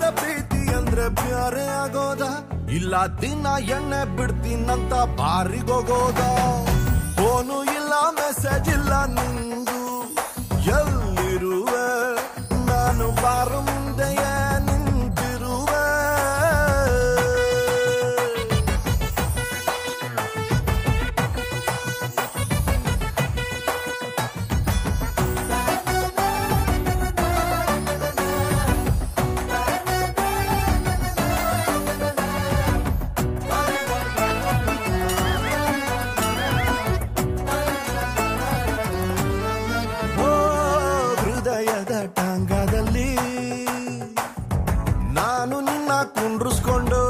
ಪ್ರೀತಿ ಅಂದ್ರೆ ಬ್ಯಾರೆ ಆಗೋದ ಇಲ್ಲ ದಿನ ಎಣ್ಣೆ ಬಿಡ್ತೀನಂತ ಬಾರಿಗೋಗೋದ ಫೋನು ಇಲ್ಲ ಮೆಸೇಜ್ ಇಲ್ಲ ನಿಂದು ಎಲ್ಲಿರುವೆ ನಾನು ಬಾರ ಮುಂದೆಯೇ ನಿಂತಿರುವೆ ಓ ಹೃದಯದ ಟಾಂಗದಲ್ಲಿ ನಾನು ನಿನ್ನ ಕುಂಡ್ರಿಸ್ಕೊಂಡು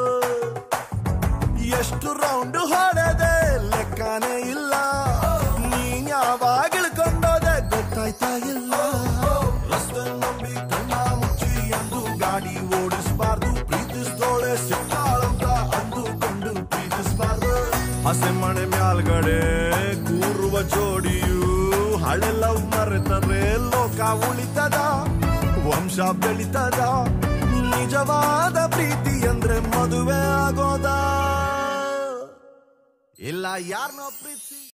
ಎಷ್ಟು ರೌಂಡ್ ಹೊಡೆದೆ ಲೆಕ್ಕನೇ ಇಲ್ಲ ನೀನ್ ಯಾವಾಗ ಇಳ್ಕೊಂಡೋದೆ ಗೊತ್ತಾಯ್ತಾ ಇಲ್ಲ ರಸ್ತೆ ನಂಬಿ ಕಣ್ಣ ಮುಚ್ಚಿ ಎಂದು ಗಾಡಿ ಓಡಿಸಬಾರ್ದು ಪ್ರೀತಿಸ್ದೋಳೆ ಸಿಕ್ಕಾಳಂತ ಅಂದುಕೊಂಡು ಪ್ರೀತಿಸಬಾರ್ದು ಹಸೆ ಮಣೆ ಮ್ಯಾಲ್ಗಡೆ ಕೂರುವ ಜೋಡಿಯು ಹಳೆ ಲವ್ ಮರೆತರೆ ಲೋಕ ಉಳಿತದ ವಂಶ ಬೆಳಿತದ ನಿಜವಾದ ಪ್ರೀತಿ ಅಂದ್ರೆ ಮದುವೆ ಆಗೋದ ಇಲ್ಲ ಯಾರನ್ನೋ ಪ್ರೀತಿ